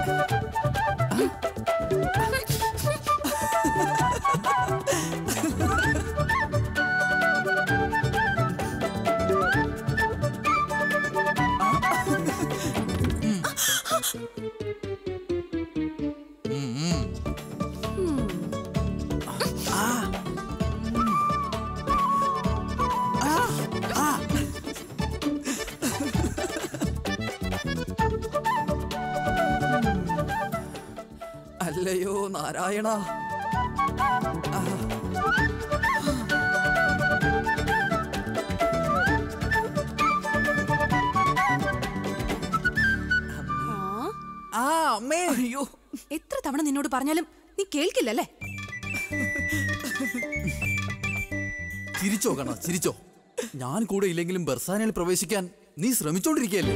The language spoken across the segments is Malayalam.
അല്ലയോ നാരായണ ആ അമ്മേ അയ്യോ എത്ര തവണ നിന്നോട് പറഞ്ഞാലും നീ കേൾക്കില്ലല്ലേ ചിരിച്ചോ കണ ചിരിച്ചോ ഞാൻ കൂടെ ഇല്ലെങ്കിലും ബർസാനയിൽ പ്രവേശിക്കാൻ നീ ശ്രമിച്ചോണ്ടിരിക്കുകയല്ലേ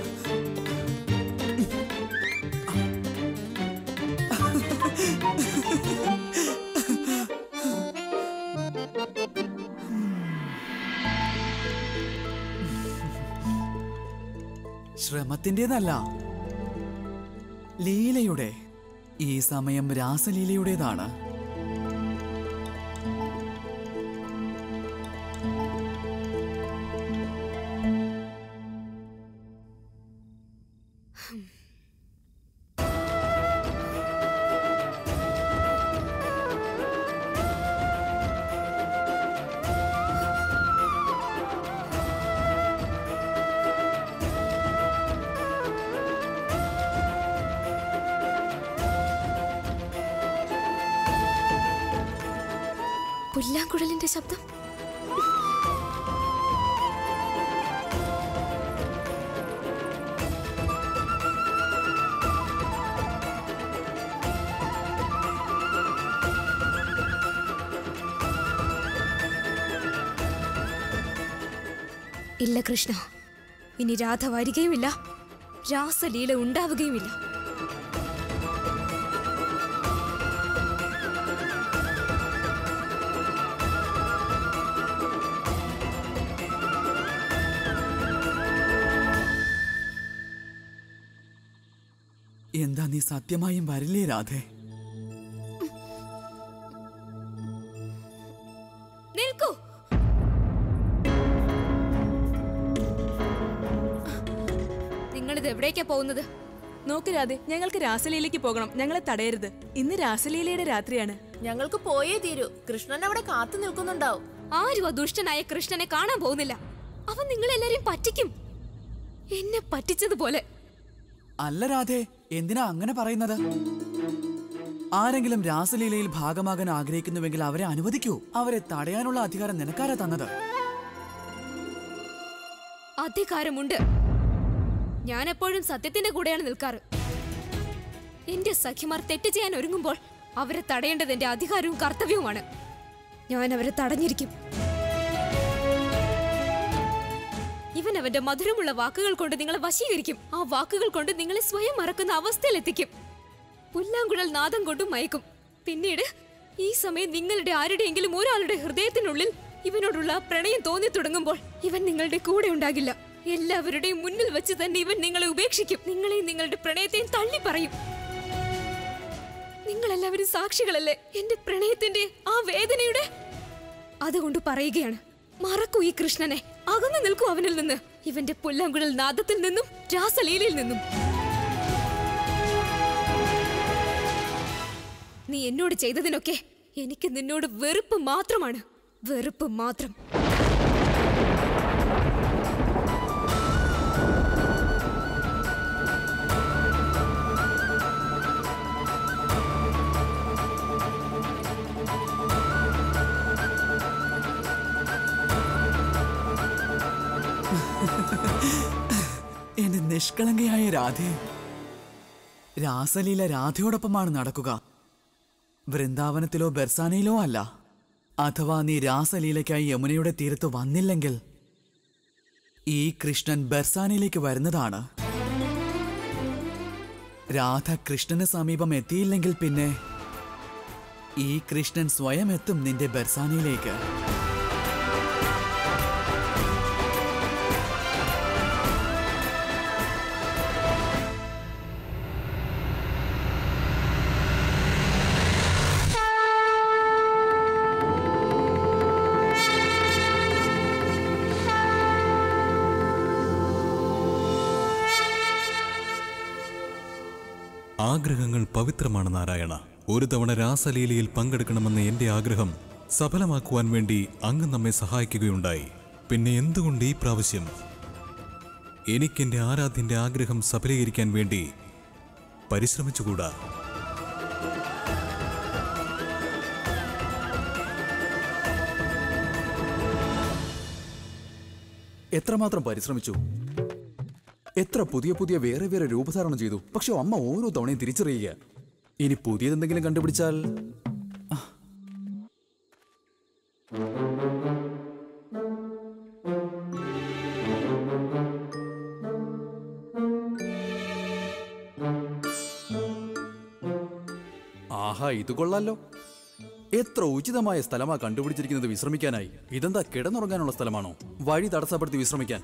ശ്രമത്തിൻ്റെതല്ല ലീലയുടെ ഈ സമയം രാസലീലയുടേതാണ് പുല്ലാങ്കുഴലിന്റെ ശബ്ദം ഇല്ല കൃഷ്ണ ഇനി രാധ വരികയുമില്ല രാസലീല ഉണ്ടാവുകയുമില്ല എന്താ നീ സത്യമായും വരില്ലേ രാധേ നിൽക്കൂ നിങ്ങളിത് എവിടേക്കാ പോകുന്നത് നോക്ക് രാധേ ഞങ്ങൾക്ക് രാസലീലയ്ക്ക് പോകണം ഞങ്ങളെ തടയരുത് ഇന്ന് രാസലീലയുടെ രാത്രിയാണ് ഞങ്ങൾക്ക് പോയേ തീരൂ കൃഷ്ണൻ അവിടെ കാത്തു നിൽക്കുന്നുണ്ടാവും ആരും ആ ദുഷ്ടനായ കൃഷ്ണനെ കാണാൻ പോകുന്നില്ല അവൻ നിങ്ങളെല്ലാരെയും പറ്റിക്കും എന്നെ പറ്റിച്ചതുപോലെ അല്ല രാധേ എന്തിനാ അങ്ങനെ പറയുന്നത് ആരെങ്കിലും രാസലീലയിൽ ഭാഗമാകാൻ ആഗ്രഹിക്കുന്നുവെങ്കിൽ അവരെ അനുവദിക്കൂ അവരെ തടയാനുള്ള അധികാരം നിനക്കാരാ തന്നത് അധികാരമുണ്ട് ഞാൻ എപ്പോഴും സത്യത്തിന്റെ കൂടെയാണ് നിൽക്കാറ് എന്റെ സഖിമാർ തെറ്റ് ചെയ്യാൻ ഒരുങ്ങുമ്പോൾ അവരെ തടയേണ്ടത് എന്റെ അധികാരവും കർത്തവ്യവുമാണ് ഞാൻ അവരെ തടഞ്ഞിരിക്കും ഇവൻ അവന്റെ മധുരമുള്ള വാക്കുകൾ കൊണ്ട് നിങ്ങളെ വശീകരിക്കും ആ വാക്കുകൾ കൊണ്ട് നിങ്ങളെ സ്വയം മറക്കുന്ന അവസ്ഥയിലെത്തിക്കും പുല്ലാങ്കുഴൽ നാദം കൊണ്ടും മയക്കും പിന്നീട് ഈ സമയം നിങ്ങളുടെ ആരുടെയെങ്കിലും ഒരാളുടെ ഹൃദയത്തിനുള്ളിൽ ഇവനോടുള്ള പ്രണയം തോന്നി തുടങ്ങുമ്പോൾ ഇവൻ നിങ്ങളുടെ കൂടെ ഉണ്ടാകില്ല എല്ലാവരുടെയും മുന്നിൽ വെച്ച് തന്നെ ഇവൻ നിങ്ങളെ ഉപേക്ഷിക്കും നിങ്ങളെയും നിങ്ങളുടെ പ്രണയത്തെയും തള്ളി പറയും നിങ്ങളെല്ലാവരും സാക്ഷികളല്ലേ എന്റെ പ്രണയത്തിന്റെ ആ വേദനയുടെ അതുകൊണ്ട് പറയുകയാണ് മറക്കൂ ഈ കൃഷ്ണനെ അകന്നു നിൽക്കൂ അവനിൽ നിന്ന് ഇവന്റെ പുല്ലാങ്കുഴൽ നാദത്തിൽ നിന്നും രാസലീലയിൽ നിന്നും നീ എന്നോട് ചെയ്തതിനൊക്കെ എനിക്ക് നിന്നോട് വെറുപ്പ് മാത്രമാണ് വെറുപ്പ് മാത്രം എന്റെ നിഷ്കളങ്കയായ രാധേ രാസലീല രാധയോടൊപ്പമാണ് നടക്കുക വൃന്ദാവനത്തിലോ ബെർസാനയിലോ അല്ല അഥവാ നീ രാസലീലയ്ക്കായി യമുനയുടെ തീരത്ത് വന്നില്ലെങ്കിൽ ഈ കൃഷ്ണൻ ബെർസാനയിലേക്ക് വരുന്നതാണ് രാധ കൃഷ്ണന് സമീപം എത്തിയില്ലെങ്കിൽ പിന്നെ ഈ കൃഷ്ണൻ സ്വയം എത്തും നിന്റെ ബെർസാനയിലേക്ക് ആഗ്രഹങ്ങൾ പവിത്രമാണ് നാരായണ ഒരു തവണ രാസലീലയിൽ പങ്കെടുക്കണമെന്ന എന്റെ ആഗ്രഹം സഫലമാക്കുവാൻ വേണ്ടി അങ്ങ് നമ്മെ സഹായിക്കുകയുണ്ടായി പിന്നെ എന്തുകൊണ്ട് ഈ പ്രാവശ്യം എനിക്കെന്റെ ആരാധ്യന്റെ ആഗ്രഹം സഫലീകരിക്കാൻ വേണ്ടി പരിശ്രമിച്ചുകൂടാ എത്രമാത്രം പരിശ്രമിച്ചു എത്ര പുതിയ പുതിയ വേറെ വേറെ രൂപധാരണം ചെയ്തു പക്ഷെ അമ്മ ഓരോ തവണയും തിരിച്ചറിയുക ഇനി പുതിയതെന്തെങ്കിലും കണ്ടുപിടിച്ചാൽ ആ. ആഹാ ഇത് കൊള്ളാലോ എത്ര ഉചിതമായ സ്ഥലമാ കണ്ടുപിടിച്ചിരിക്കുന്നത് വിശ്രമിക്കാനായി ഇതെന്താ കിടന്നുറങ്ങാനുള്ള സ്ഥലമാണോ വഴി തടസ്സപ്പെടുത്തി വിശ്രമിക്കാൻ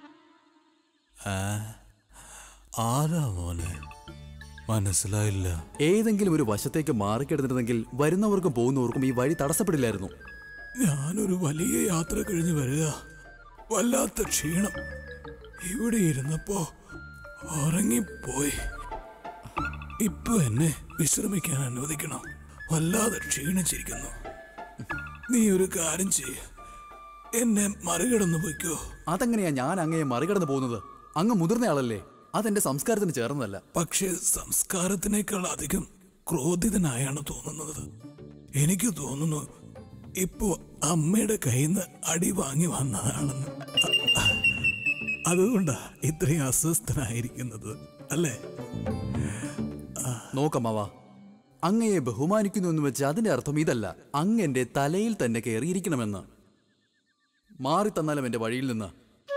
ആരാ മോനെ മനസ്സിലായില്ല ഏതെങ്കിലും ഒരു വശത്തേക്ക് മാറിക്കിടന്നിരുന്നെങ്കിൽ വരുന്നവർക്കും പോകുന്നവർക്കും ഈ വഴി തടസ്സപ്പെടില്ലായിരുന്നു ഞാനൊരു വലിയ യാത്ര കഴിഞ്ഞ് വരിക വല്ലാത്ത ക്ഷീണം ഇവിടെ ഇരുന്നപ്പോ ഉറങ്ങിപ്പോയി ഇപ്പൊ എന്നെ വിശ്രമിക്കാൻ അനുവദിക്കണം വല്ലാതെ ക്ഷീണിച്ചിരിക്കുന്നു നീ ഒരു കാര്യം ചെയ്യ എന്നെ മറികടന്നു പൊയ്ക്കോ അതെങ്ങനെയാ ഞാൻ അങ്ങയെ മറികടന്ന് പോകുന്നത് അങ്ങ് മുതിർന്നയാളല്ലേ അതെന്റെ സംസ്കാരത്തിന് ചേർന്നതല്ല പക്ഷേ സംസ്കാരത്തിനേക്കാൾ അധികം ക്രോധിതനായാണ് തോന്നുന്നത് എനിക്ക് തോന്നുന്നു ഇപ്പോ അമ്മയുടെ കയ്യിൽ നിന്ന് അടി വാങ്ങി വന്നതാണെന്ന് അ- അതുകൊണ്ടാ ഇത്രയും അസ്വസ്ഥനായിരിക്കുന്നത് അല്ലേ നോക്കമ്മാവാ അങ്ങയെ ബഹുമാനിക്കുന്നു എന്ന് വെച്ച് അതിന്റെ അർത്ഥം ഇതല്ല അങ്ങ് എന്റെ തലയിൽ തന്നെ കയറിയിരിക്കണമെന്ന് മാറി തന്നാലും എന്റെ വഴിയിൽ നിന്ന്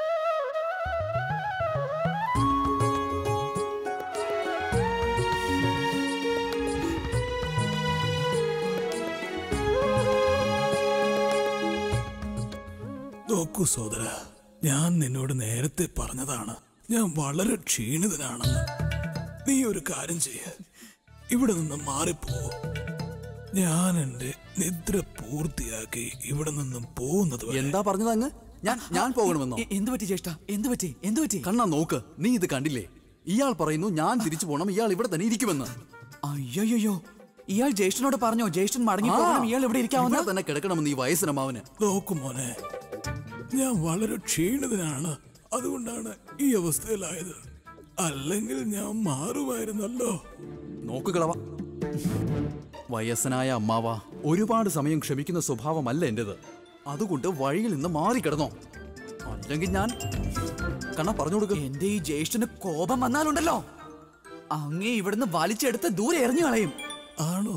നോക്കൂ സോദര ഞാൻ നിന്നോട് നേരത്തെ പറഞ്ഞതാണ് ഞാൻ വളരെ ക്ഷീണിതനാണെന്ന് നീ ഒരു കാര്യം ചെയ്യ ഇവിടെ നിന്ന് മാറിപ്പോ ഞാൻ എന്റെ നിദ്ര പൂർത്തിയാക്കി ഇവിടെ നിന്നും പോകുന്നത് വരെ എന്താ പറഞ്ഞത് അങ്ങ് ഞാൻ ഞാൻ പോകണമെന്നോ എ- എന്ത് പറ്റി ചേട്ടാ എന്ത് പറ്റി എന്ത് പറ്റി കണ്ണാ നോക്ക് നീ ഇത് കണ്ടില്ലേ ഇയാൾ പറയുന്നു ഞാൻ തിരിച്ചു പോകണം ഇയാൾ ഇവിടെ തന്നെ ഇരിക്കുമെന്ന് അയ്യോയ്യോ ഇയാൾ ജ്യേഷ്ഠനോട് പറഞ്ഞോ ജ്യേഷ്ഠൻ മടങ്ങി ആ, പോകണം ഇയാൾ ഇവിടെ ഇരിക്കാവുന്ന ഇവിടെ തന്നെ കിടക്കണമെന്ന് ഈ വയസ്സിനമാവന് നോക്കു മോനെ ഞാൻ വളരെ ക്ഷീണിതനാണ് അതുകൊണ്ടാണ് ഈ അവസ്ഥയിലായത് അല്ലെങ്കിൽ ഞാൻ മാറുമായിരുന്നല്ലോ നോക്കുകളവ വയസ്സനായ അമ്മാവ ഒരുപാട് സമയം ക്ഷമിക്കുന്ന സ്വഭാവമല്ല എന്റേത് അതുകൊണ്ട് വഴിയിൽ നിന്ന് മാറിക്കിടന്നോ അല്ലെങ്കിൽ ഞാൻ കണ്ണ പറഞ്ഞു കൊടുക്ക എന്റെ ഈ ജ്യേഷ്ഠന് കോപം വന്നാലുണ്ടല്ലോ അങ്ങേ ഇവിടുന്ന് വലിച്ചെടുത്ത് ദൂരെ എറിഞ്ഞു കളയും ആണോ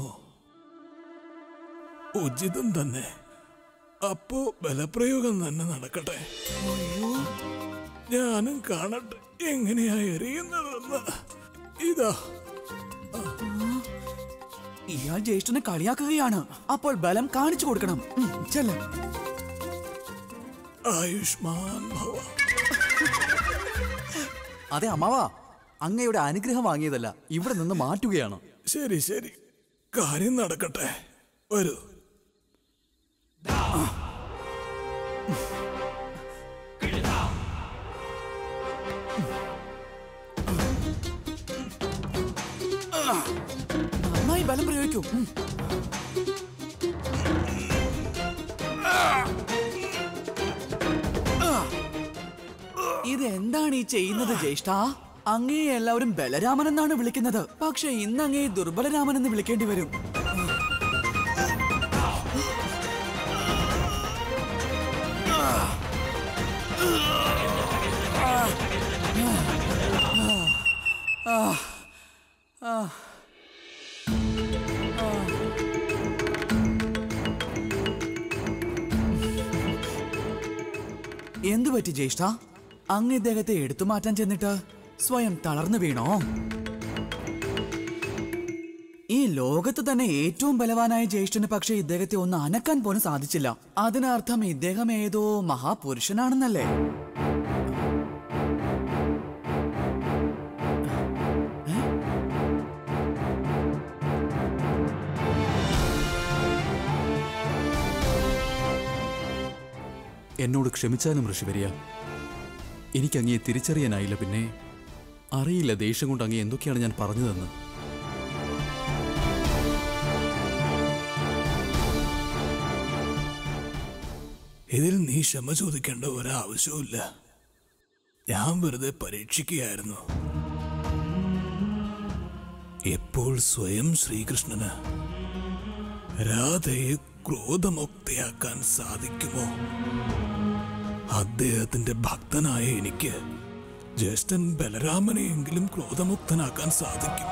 ഉചിതം തന്നെ അപ്പോ ബലപ്രയോഗം തന്നെ നടക്കട്ടെ ഞാനും കാണട്ടെ എങ്ങനെയാ എറിയുന്നതെന്ന് ഇതാ ഇയാൾ ജ്യേഷ്ഠനെ കളിയാക്കുകയാണ് അപ്പോൾ ബലം കാണിച്ചു കൊടുക്കണം ഉം, ചെല്ല് ആയുഷ്മാൻ ഭവ അതെ അമ്മാവ അങ്ങയുടെ അനുഗ്രഹം വാങ്ങിയതല്ല ഇവിടെ നിന്ന് മാറ്റുകയാണ് ശരി ശരി കാര്യം നടക്കട്ടെ വരൂ നന്നായി ബലം പ്രയോഗിക്കൂ ഉം. ഇതെന്താണ് ഈ ചെയ്യുന്നത് ജ്യേഷ്ഠ അങ്ങയെ എല്ലാവരും ബലരാമൻ എന്നാണ് വിളിക്കുന്നത് പക്ഷെ ഇന്ന് അങ്ങയെ ദുർബലരാമൻ എന്ന് വിളിക്കേണ്ടി വരും എന്തു പറ്റി ജ്യേഷ്ഠ അങ്ങ് ഇദ്ദേഹത്തെ എടുത്തു മാറ്റാൻ ചെന്നിട്ട് സ്വയം തളർന്നു വീണോ ഈ ലോകത്ത് തന്നെ ഏറ്റവും ബലവാനായ ജ്യേഷ്ഠന് പക്ഷേ ഇദ്ദേഹത്തെ ഒന്ന് അനക്കാൻ പോലും സാധിച്ചില്ല അതിനർത്ഥം ഇദ്ദേഹം ഏതോ മഹാപുരുഷനാണെന്നല്ലേ എന്നോട് ക്ഷമിച്ചാലും ഋഷിവരിയ എനിക്ക് അങ്ങയെ തിരിച്ചറിയാനായില്ല പിന്നെ അറിയില്ല ദേഷ്യം കൊണ്ട് അങ്ങേ എന്തൊക്കെയാണ് ഞാൻ പറഞ്ഞതെന്ന് ഇതിൽ നീ ക്ഷമ ചോദിക്കേണ്ട ഒരാവശ്യവുമില്ല ഞാൻ വെറുതെ പരീക്ഷിക്കുകയായിരുന്നു എപ്പോൾ സ്വയം ശ്രീകൃഷ്ണന് രാധയെ ക്രോധമുക്തയാക്കാൻ സാധിക്കുമോ അദ്ദേഹത്തിന്റെ ഭക്തനായ എനിക്ക് ജ്യേഷ്ഠൻ ബലരാമനെയെങ്കിലും ക്രോധമുക്തനാക്കാൻ സാധിക്കും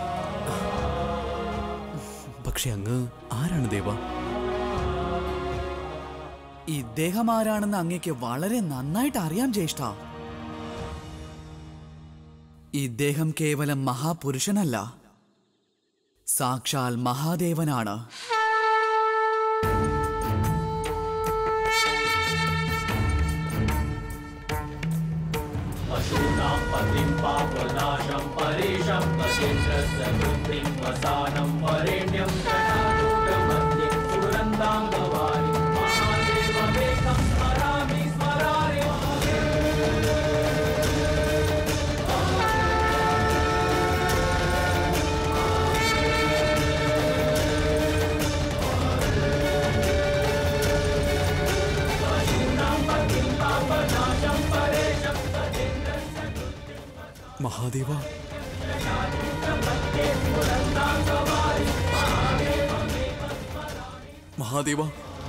പക്ഷെ അങ്ങ് ആരാണ് ദേവ ഇദ്ദേഹം ആരാണെന്ന് അങ്ങേക്ക് വളരെ നന്നായിട്ട് അറിയാം ജ്യേഷ്ഠ ഇദ്ദേഹം കേവലം മഹാപുരുഷനല്ല സാക്ഷാൽ മഹാദേവനാണ് മഹാദേവ മഹാദേവ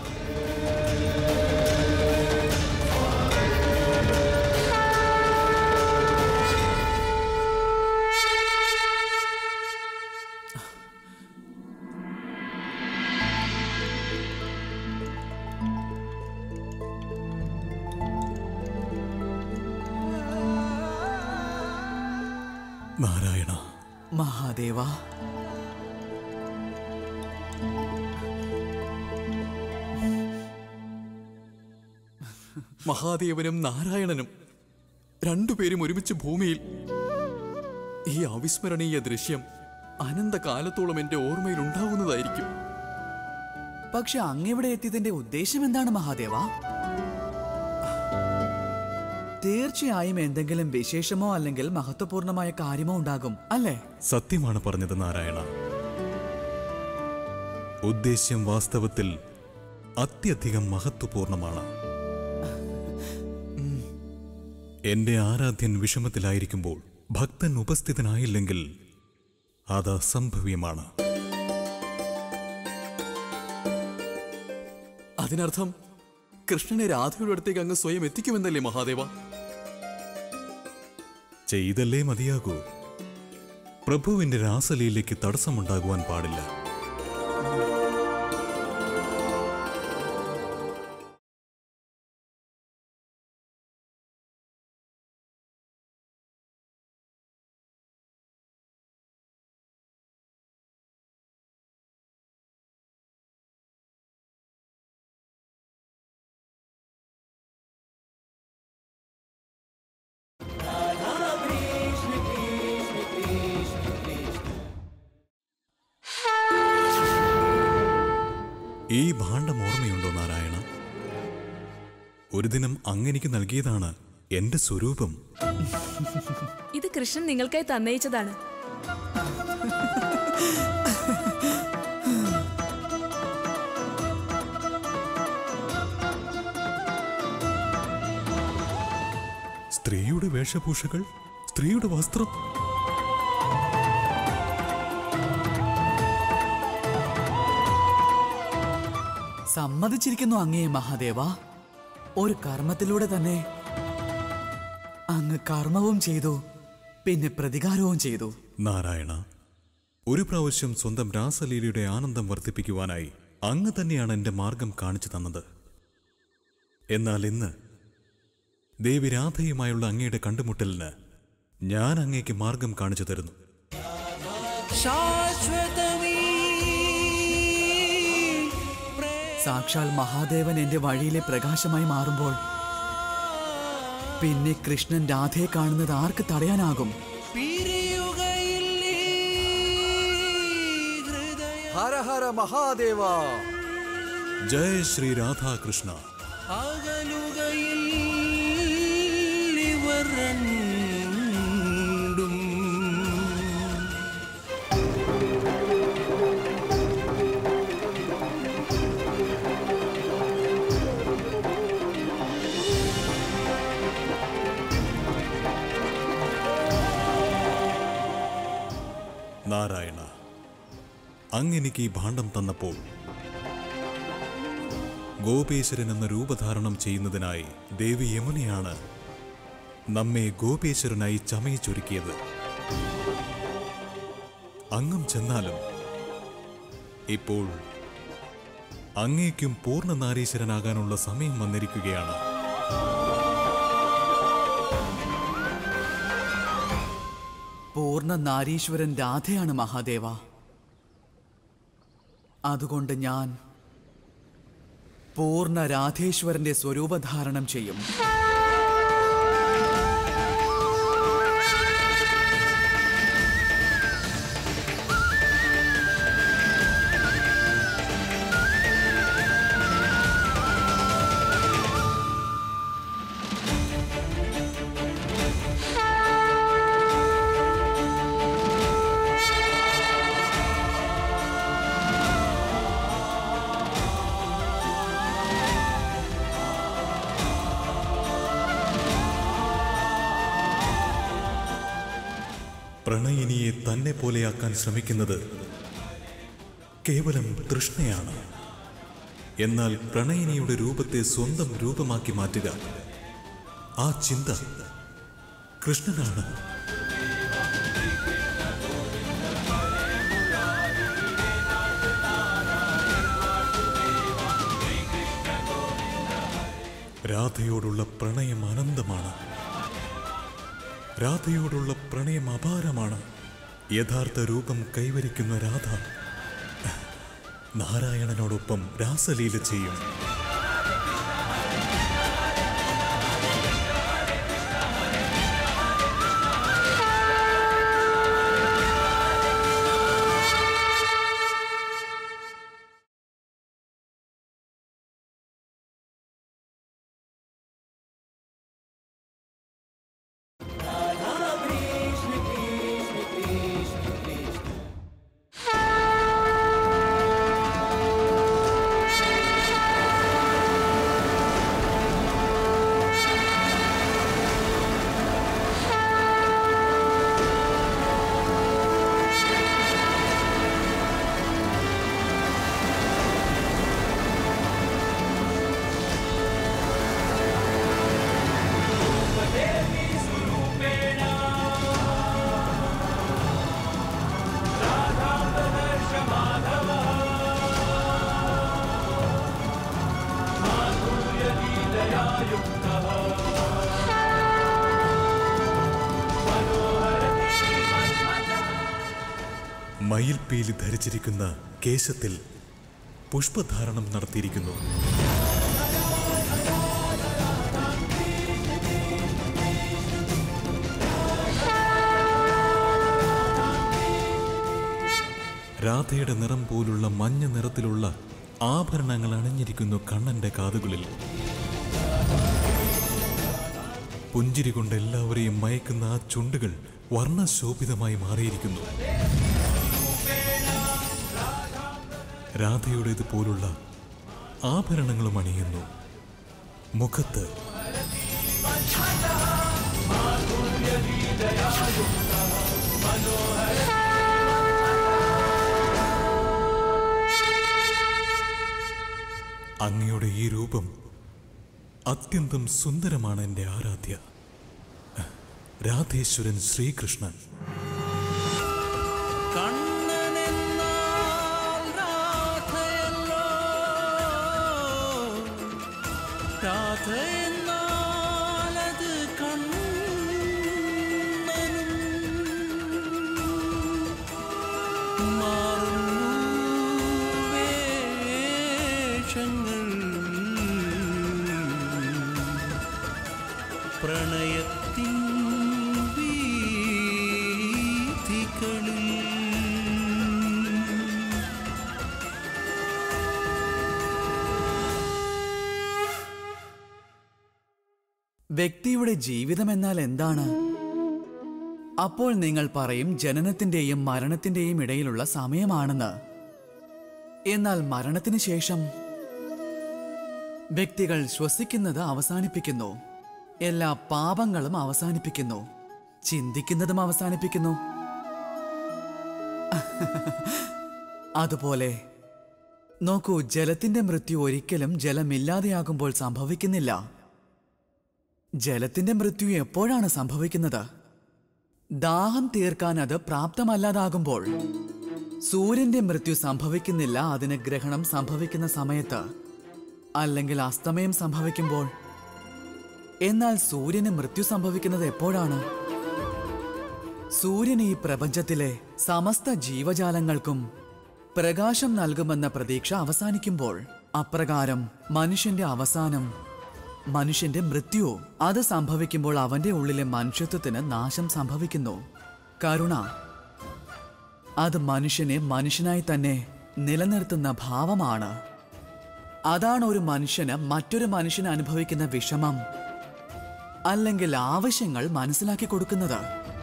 നാരായണ മഹാദേവ മഹാദേവനും നാരായണനും രണ്ടുപേരും ഒരുമിച്ച് ഭൂമിയിൽ ഈ അവിസ്മരണീയ ദൃശ്യം അനന്തകാലത്തോളം എന്റെ ഓർമ്മയിൽ ഉണ്ടാവുന്നതായിരിക്കും പക്ഷെ അങ്ങിവിടെ എത്തിയതിന്റെ ഉദ്ദേശം എന്താണ് മഹാദേവ തീർച്ചയായും എന്തെങ്കിലും വിശേഷമോ അല്ലെങ്കിൽ മഹത്വപൂർണമായ കാര്യമോ ഉണ്ടാകും അല്ലേ സത്യമാണ് പറഞ്ഞത് നാരായണ ഉദ്ദേശ്യം വാസ്തവത്തിൽ അത്യധികം മഹത്വപൂർണമാണ് എന്റെ ആരാധ്യൻ വിഷമത്തിലായിരിക്കുമ്പോൾ ഭക്തൻ ഉപസ്ഥിതനായില്ലെങ്കിൽ അത് അസംഭവ്യമാണ് അതിനർത്ഥം കൃഷ്ണനെ രാധയുടെ അടുത്തേക്ക് അങ്ങ് സ്വയം എത്തിക്കുമെന്നല്ലേ മഹാദേവ ചെയ്തല്ലേ മതിയാകൂ പ്രഭുവിന്റെ രാസലീലയ്ക്ക് തടസ്സമുണ്ടാകുവാൻ പാടില്ല ഈ ഭാണ്ഡം ഓർമ്മയുണ്ടോ നാരായണ ഒരു ദിനം അങ്ങെനിക്ക് നൽകിയതാണ് എന്റെ സ്വരൂപം ഇത് കൃഷ്ണൻ നിങ്ങൾക്കായി തന്നയിച്ചതാണ് സ്ത്രീയുടെ വേഷഭൂഷകൾ സ്ത്രീയുടെ വസ്ത്രം സമ്മതിച്ചിരിക്കുന്നു അങ്ങേ മഹാദേവ ഒരു കർമ്മത്തിലൂടെ തന്നെ അങ്ങ് കർമ്മവും ചെയ്തു പിന്നെ പ്രതികാരവും ചെയ്തു നാരായണ ഒരു പ്രാവശ്യം സ്വന്തം രാസലീലയുടെ ആനന്ദം വർദ്ധിപ്പിക്കുവാനായി അങ്ങ് തന്നെയാണ് എന്റെ മാർഗം കാണിച്ചു തന്നത് എന്നാൽ ഇന്ന് ദേവി രാധയുമായുള്ള അങ്ങയുടെ കണ്ടുമുട്ടലിന് ഞാൻ അങ്ങേക്ക് മാർഗം കാണിച്ചു തരുന്നു സാക്ഷാൽ മഹാദേവൻ എന്റെ വഴിയിലെ പ്രകാശമായി മാറുമ്പോൾ പിന്നെ കൃഷ്ണൻ രാധയെ കാണുന്നത് ആർക്ക് തടയാനാകും ഹര ഹര മഹാദേവ ജയ ശ്രീ രാധാകൃഷ്ണ അങ്ങെനിക്ക് ഈ ഭാണ്ഡം തന്നപ്പോൾ ഗോപേശ്വരൻ എന്ന രൂപധാരണം ചെയ്യുന്നതിനായി ദേവി യമുനയാണ് നമ്മെ ഗോപേശ്വരനായി ചമയിച്ചൊരുക്കിയത് അങ്ങും ചെന്നാലും ഇപ്പോൾ അങ്ങേക്കും പൂർണ്ണ നാരീശ്വരനാകാനുള്ള സമയം വന്നിരിക്കുകയാണ് പൂർണ്ണ നാരീശ്വരൻ രാധയാണ് മഹാദേവ അതുകൊണ്ട് ഞാൻ പൂർണ്ണ രാധേശ്വരന്റെ സ്വരൂപധാരണം ചെയ്യും പ്രണയിനിയെ തന്നെ പോലെയാക്കാൻ ശ്രമിക്കുന്നത് കേവലം തൃഷ്ണയാണ് എന്നാൽ പ്രണയിനിയുടെ രൂപത്തെ സ്വന്തം രൂപമാക്കി മാറ്റുക ആ ചിന്ത കൃഷ്ണനാണ് രാധയോടുള്ള പ്രണയം അനന്തമാണ് രാധയോടുള്ള പ്രണയം അപാരമാണ് യഥാർത്ഥ രൂപം കൈവരിക്കുന്ന രാധ നാരായണനോടൊപ്പം രാസലീല ചെയ്യും മയിൽപീലി ധരിച്ചിരിക്കുന്ന കേശത്തിൽ പുഷ്പധാരണം നടത്തിയിരിക്കുന്നു രാധയുടെ നിറം പോലുള്ള മഞ്ഞ നിറത്തിലുള്ള ആഭരണങ്ങൾ അണിഞ്ഞിരിക്കുന്നു കണ്ണന്റെ കാതുകളിൽ പുഞ്ചിരി കൊണ്ട് എല്ലാവരെയും മയക്കുന്ന ആ ചുണ്ടുകൾ വർണ്ണശോഭിതമായി മാറിയിരിക്കുന്നു രാധയുടേത് പോലുള്ള ആഭരണങ്ങളും അണിയുന്നു മുഖത്ത് അങ്ങയുടെ ഈ രൂപം അത്യന്തം സുന്ദരമാണ് എൻ്റെ ആരാധ്യ രാധേശ്വരൻ ശ്രീകൃഷ്ണൻ കണ്ണനെന്നാൽ രാധയല്ലോ രാധയെന്നാൽ അത് കണ്ണനും മാറുന്നു വേഷങ്ങൾ പ്രണയത്തിൻ വീഥികളിൽ വ്യക്തിയുടെ ജീവിതം എന്നാൽ എന്താണ് അപ്പോൾ നിങ്ങൾ പറയും ജനനത്തിന്റെയും മരണത്തിന്റെയും ഇടയിലുള്ള സമയമാണെന്ന് എന്നാൽ മരണത്തിന് ശേഷം വ്യക്തികൾ ശ്വസിക്കുന്നത് അവസാനിപ്പിക്കുന്നു എല്ലാ പാപങ്ങളും അവസാനിപ്പിക്കുന്നു ചിന്തിക്കുന്നതും അവസാനിപ്പിക്കുന്നു അതുപോലെ നോക്കൂ ജലത്തിന്റെ മൃത്യു ഒരിക്കലും ജലമില്ലാതെയാകുമ്പോൾ സംഭവിക്കുന്നില്ല ജലത്തിന്റെ മൃത്യു എപ്പോഴാണ് സംഭവിക്കുന്നത് ദാഹം തീർക്കാൻ അത് പ്രാപ്തമല്ലാതാകുമ്പോൾ സൂര്യന്റെ മൃത്യു സംഭവിക്കുന്നില്ല അതിന് ഗ്രഹണം സംഭവിക്കുന്ന സമയത്ത് അല്ലെങ്കിൽ അസ്തമയം സംഭവിക്കുമ്പോൾ എന്നാൽ സൂര്യന് മൃത്യു സംഭവിക്കുന്നത് എപ്പോഴാണ് സൂര്യൻ ഈ പ്രപഞ്ചത്തിലെ സമസ്ത ജീവജാലങ്ങൾക്കും പ്രകാശം നൽകുമെന്ന പ്രതീക്ഷ അവസാനിക്കുമ്പോൾ അപ്രകാരം മനുഷ്യന്റെ അവസാനം മനുഷ്യന്റെ മൃത്യു അത് സംഭവിക്കുമ്പോൾ അവന്റെ ഉള്ളിലെ മനുഷ്യത്വത്തിന് നാശം സംഭവിക്കുന്നു കരുണ അത് മനുഷ്യനെ മനുഷ്യനായി തന്നെ നിലനിർത്തുന്ന ഭാവമാണ് അതാണ് ഒരു മനുഷ്യന് മറ്റൊരു മനുഷ്യന് അനുഭവിക്കുന്ന വിഷമം അല്ലെങ്കിൽ ആവശ്യങ്ങൾ മനസ്സിലാക്കി കൊടുക്കുന്നത്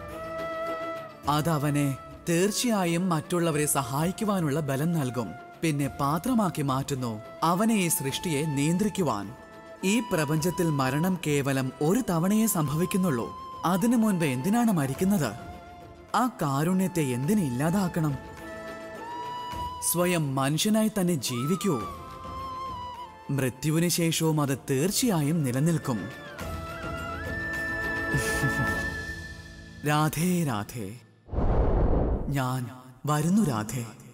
അതവനെ തീർച്ചയായും മറ്റുള്ളവരെ സഹായിക്കുവാനുള്ള ബലം നൽകും പിന്നെ പാത്രമാക്കി മാറ്റുന്നു അവനെ ഈ സൃഷ്ടിയെ നിയന്ത്രിക്കുവാൻ ഈ പ്രപഞ്ചത്തിൽ മരണം കേവലം ഒരു തവണയേ സംഭവിക്കുന്നുള്ളൂ അതിനു മുൻപ് എന്തിനാണ് മരിക്കുന്നത് ആ കാരുണ്യത്തെ എന്തിന് ഇല്ലാതാക്കണം സ്വയം മനുഷ്യനായി തന്നെ ജീവിക്കൂ മൃത്യുവിന് ശേഷവും അത് തീർച്ചയായും നിലനിൽക്കും രാധേ രാധേ ഞാൻ വരുന്നു രാധേ